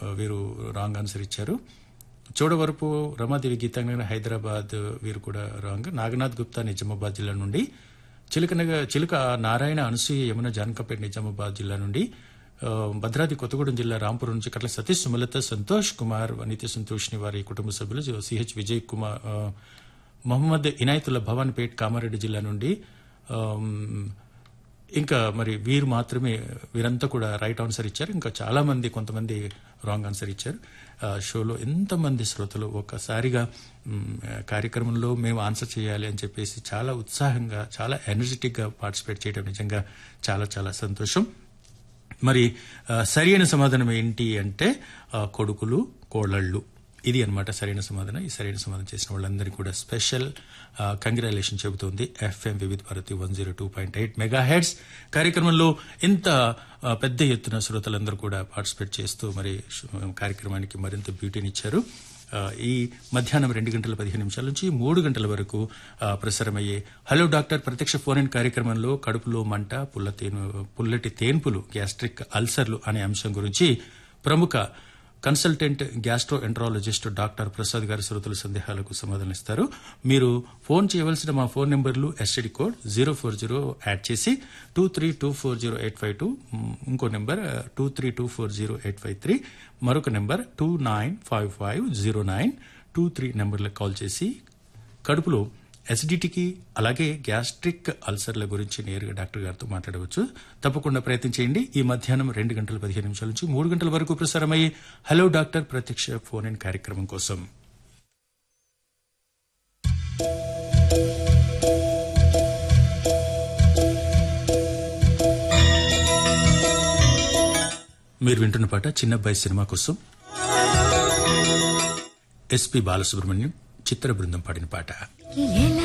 ఆ, వీరు wrong answer ఇచ్చారు చోడవరపు రమాదేవి గీతాంగన హైదరాబాద్ వీరు కూడా రాంగ్ నాగనాథ్ గుప్తా నిజామాబాద్ జిల్లా నుండి చిలుకనగ చిలుక నారాయణ అనసూయ యమున జానకపేట నిజామాబాద్ జిల్లా నుండి ఆ, భద్రాద్రి కొత్తగూడెం జిల్లా రాంపూర్ నుంచి కట్ల సతీష్ సుమలత సంతోష్ కుమార్ వనిత సంతోష్ని వారి కుటుంబ సభ్యులు సిహెచ్ విజయ్ కుమార్ ఆ, మొహమ్మద్ ఇనాయతుల్లా భవాన్పేట్ కామారెడ్డి జిల్లా నుండి ఆమ్, ఇంకా మరి వీరు మాత్రమే వీరంతా కూడా రైట్ ఆన్సర్ ఇచ్చారు ఇంకా చాలా మంది కొంతమంది రాంగ్ ఆన్సర్ ఇచ్చారు ఆ, షోలో ఎంతమంది శ్రోతలు ఒక్కసారిగా మ్, కార్యక్రమంలో మేము ఆన్సర్ చేయాలి అని చెప్పేసి చాలా ఉత్సాహంగా చాలా ఎనర్జెటిక్ గా పార్టిసిపేట్ చేయడం నిజంగా చాలా చాలా సంతోషం మరి ఆ, సరైన సమాధానం ఏంటి అంటే ఆ, కొడుకులు కోళ్ళళ్ళు ఇది అన్నమాట సరైన సమాధానం ఈ సరైన సమాధానం చేసిన వాళ్ళందరికీ కూడా స్పెషల్ కంగ్రాచులేషన్ చెబుతోంది FM Vividha Bharati one zero two point eight mega heads కార్యక్రమంలో ఇంత ఆ, పెద్ద ఎత్తున శ్రోతలందరూ కూడా పార్టిసిపేట్ చేస్తూ మరి ష్- కార్యక్రమానికి మరింత బ్యూటీనిచ్చారు ఆ, ఈ మధ్యాహ్నం రెండు గంటల పదిహేను నిమిషాల నుంచి మూడు గంటల వరకు ఆ, ప్రసారమయ్యే హలో డాక్టర్ ప్రత్యక్ష ఫోన్ ఇన్ కార్యక్రమంలో కడుపులో మంట పుల్ల తేను పుల్లటి తేన్పులు గ్యాస్ట్రిక్ అల్సర్లు అనే అంశం గురించి ప్రముఖ consultant gastroenterologist doctor Prasad గారి శ్రోతల సందేహాలకు సమాధానిస్తారు మీరు ఫోన్ చేయవలసిన మా ఫోన్ నెంబర్లు STD code zero four zero add చేసి two three two four zero eight five two ఇంకో number two three two four zero eight five three మరొక number two nine five five zero nine two three నెంబర్లకు call చేసి కడుపులో ఎసిడిటీకి అలాగే gastric అల్సర్ల గురించి నేరుగా డాక్టర్ గారితో మాట్లాడవచ్చు తప్పకుండా ప్రయత్నించేయండి ఈ మధ్యాహ్నం రెండు గంటల పదిహేను నిమిషాల నుంచి మూడు గంటల వరకు ప్రసారమయ్యే హలో డాక్టర్ ప్రత్యక్ష ఫోన్ ఇన్ కార్యక్రమం కోసం మీరు వింటున్న పాట చిన్నబ్బాయి సినిమా కోసం ఎస్పి బాలసుబ్రహ్మణ్యం చిత్ర బృందం పాడిన పాట ఎలా